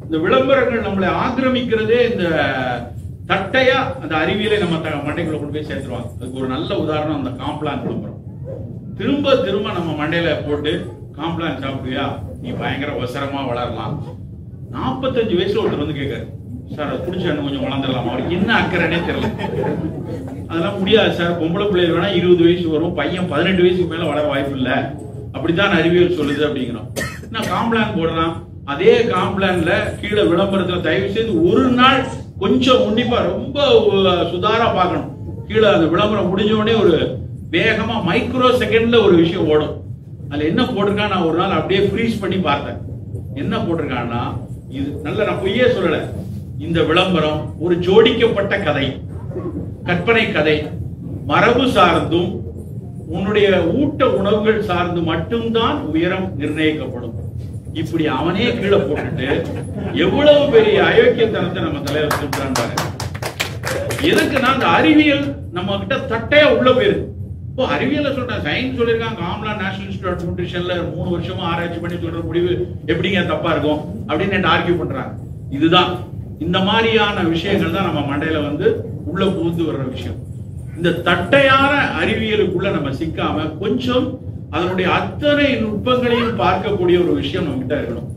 இந்த விளம்பரங்கள் நம்மளை ஆக்கிரமிக்கிறதே இந்த தட்டையா அந்த அறிவியலை நம்ம த- மண்டைக்குள்ள கொண்டு போய் சேர்த்துருவாங்க அதுக்கு ஒரு நல்ல உதாரணம் அந்த காம்ப்ளான் விளம்பரம் திரும்ப திரும்ப நம்ம மண்டையில போட்டு காம்ப்ளான் சாப்பிடுவியா நீ பயங்கர அவசரமா வளரலாம் நாற்பத்தஞ்சு வயசுல ஒருத்தர் வந்து கேட்காரு சார் அது குடிச்சா இன்னும் கொஞ்சம் வளர்ந்துடலாம் அவருக்கு என்ன அக்கறைனே தெரியல அதெல்லாம் முடியாது சார் பொம்பளை பிள்ளைகள் வேணா இருபது வயசு வரும் பையன் பதினெட்டு வயசுக்கு மேல வளர வாய்ப்பு இல்ல அப்படித்தான் அறிவியல் சொல்லுது அப்படிங்கிறோம் நான் காம்ப்ளான் போடுறான் அதே காம்ப்ளான்ல கீழே விளம்பரத்துல தயவு செய்து ஒரு நாள் கொஞ்சம் உன்னிப்பா ரொம்ப அஹ், சுதாரா பார்க்கணும் கீழே அந்த விளம்பரம் முடிஞ்ச உடனே ஒரு வேகமா மைக்ரோ செகண்ட்ல ஒரு விஷயம் ஓடும் அதுல என்ன போட்டிருக்கான் நான் ஒரு நாள் அப்படியே ஃப்ரீஸ் பண்ணி பார்த்தேன் என்ன போட்டிருக்கான்னா இது நல்ல நான் பொய்யே சொல்லல இந்த விளம்பரம் ஒரு ஜோடிக்கப்பட்ட கதை கற்பனை கதை மரபு சார்ந்தும் உன்னுடைய ஊட்ட உணவுகள் சார்ந்து மட்டும்தான் உயரம் நிர்ணயிக்கப்படும் இப்படி அவனே கீழே போட்டுட்டு எவ்வளவு பெரிய அயோக்கியத்தனத்தை நம்ம தலைவர் சொல்றான் பாருங்க எதுக்குன்னா அந்த அறிவியல் நம்ம கிட்ட தட்டையா உள்ள போயிருக்கு இப்போ அறிவியல்ல சொல்றேன் சயின்ஸ் சொல்லியிருக்காங்க ஆம்லா நேஷனல் இன்ஸ்டியூட் ஆஃப் நியூட்ரிஷன்ல மூணு வருஷமா ஆராய்ச்சி பண்ணி சொல்ற முடிவு எப்படிங்க தப்பா இருக்கும் அப்படின்னு ஆர்கியூ பண்றாங்க இதுதான் இந்த மாதிரியான விஷயங்கள் தான் நம்ம மண்டையில வந்து உள்ள புகுந்து வர்ற விஷயம் இந்த தட்டையான அறிவியலுக்குள்ள நம்ம சிக்காம கொஞ்சம் அதனுடைய அத்தனை நுட்பங்களையும் பார்க்கக்கூடிய ஒரு விஷயம் நம்ம கிட்ட இருக்கணும்